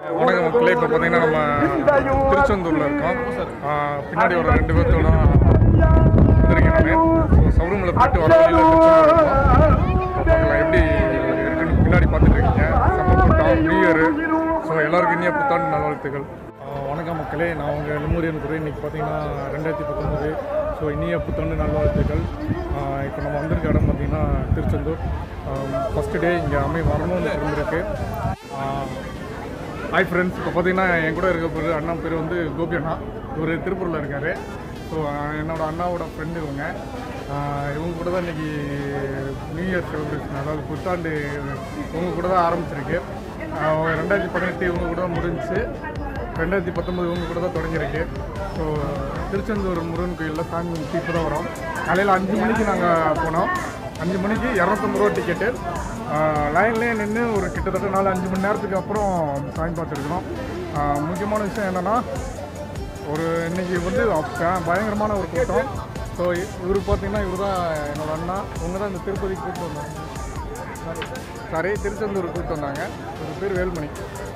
வணக்கம் மக்களே இப்போ பார்த்தீங்கன்னா நம்ம திருச்செந்தூரில் இருக்கோம் ஆஹ் பின்னாடி ஒரு ரெண்டு பேர்த்தோட வந்திருக்கேன் நான் ஸோ சவுரமில் போயிட்டு வர வழியில் திருச்செந்தூர் இருக்கோம் பார்க்கலாம் எப்படி இருக்குன்னு பின்னாடி பார்த்துட்டு இருக்கீங்க செம்ம கூட்டம் நியூ இயர் ஸோ எல்லாருக்கும் இனிய புத்தாண்டு நல்வாழ்த்துக்கள் ஆஹ் வணக்கம் மக்களே நான் உங்கள் லெமூரியன் துறை இன்றைக்கி பார்த்தீங்கன்னா ரெண்டாயிரத்தி பத்தொம்போது ஸோ இனிய புத்தாண்டு நல்வாழ்த்துக்கள் ஆஹ் இப்போ நம்ம வந்திருக்க இடம் பார்த்தீங்கன்னா திருச்செந்தூர் ஃபஸ்ட்டு டே இங்கே அமை வரணும்னு இருந்திருக்கு ஆஹ் ஹாய் ஃப்ரெண்ட்ஸ் இப்போ பார்த்தீங்கன்னா என் கூட இருக்க பேர் அண்ணா பேர் வந்து கோபி அண்ணா இவர் திருப்பூரில் இருக்கார் ஸோ என்னோட அண்ணாவோட ஃப்ரெண்டு இவங்க ஆஹ் இவங்க கூட தான் இன்றைக்கி நியூ இயர் செலிப்ரேஷன் அதாவது புத்தாண்டு இவங்க கூட தான் ஆரம்பிச்சிருக்கு ஆஹ் ரெண்டாயிரத்தி பதினெட்டு இவங்க கூட தான் முடிஞ்சுச்சு ரெண்டாயிரத்தி பத்தொம்பது இவங்க கூட தான் தொடங்கியிருக்கு ஸோ திருச்செந்தூர் முருகன் கோயிலில் சாமி கும்பிட்டு இப்போ தான் வரோம் காலையில் அஞ்சு மணிக்கு நாங்கள் போனோம் அஞ்சு மணிக்கு இரநூத்தம்பது ரூபா டிக்கெட்டு லைன்லேயே நின்று ஒரு கிட்டத்தட்ட நாலு அஞ்சு மணி நேரத்துக்கு அப்புறம் சாமி பார்த்துருக்குறோம் முக்கியமான விஷயம் என்னென்னா ஒரு இன்னைக்கு வந்து அப்ப- பயங்கரமான ஒரு கூட்டம் ஸோ இவர் பார்த்தீங்கன்னா இவர் தான் என்னோட அண்ணா இவங்க தான் இந்த திருப்பதிக்கு கூப்பிட்டு வந்தாங்க சாரி திருச்செந்தூர் கூப்பிட்டு வந்தாங்க இவர் பேர் வேல்மணி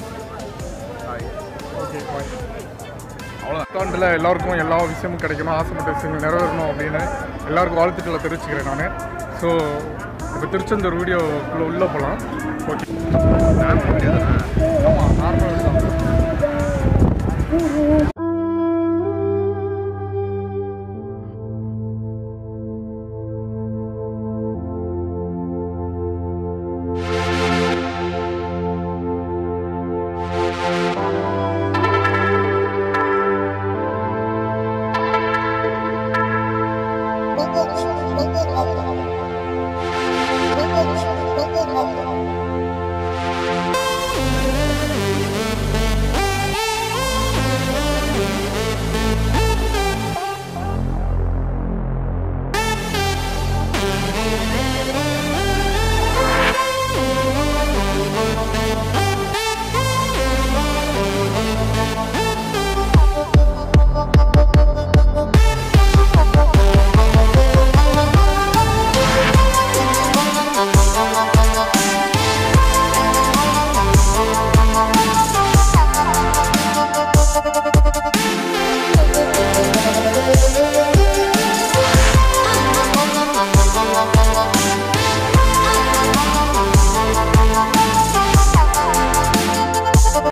ஓகே பாய் அவ்வளோ அக்கௌண்ட்டில் எல்லாருக்கும் எல்லா விஷயமும் கிடைக்கணும் ஆசைப்பட்ட விஷயங்கள் நிறைவேறணும் அப்படின்னு எல்லாருக்கும் வாழ்த்துக்களை தெரிவிச்சுக்கிறேன் நான் ஸோ இப்போ திருச்செந்தூர் வீடியோக்குள்ளே உள்ளே போகலாம் ஓகே ஆமாம்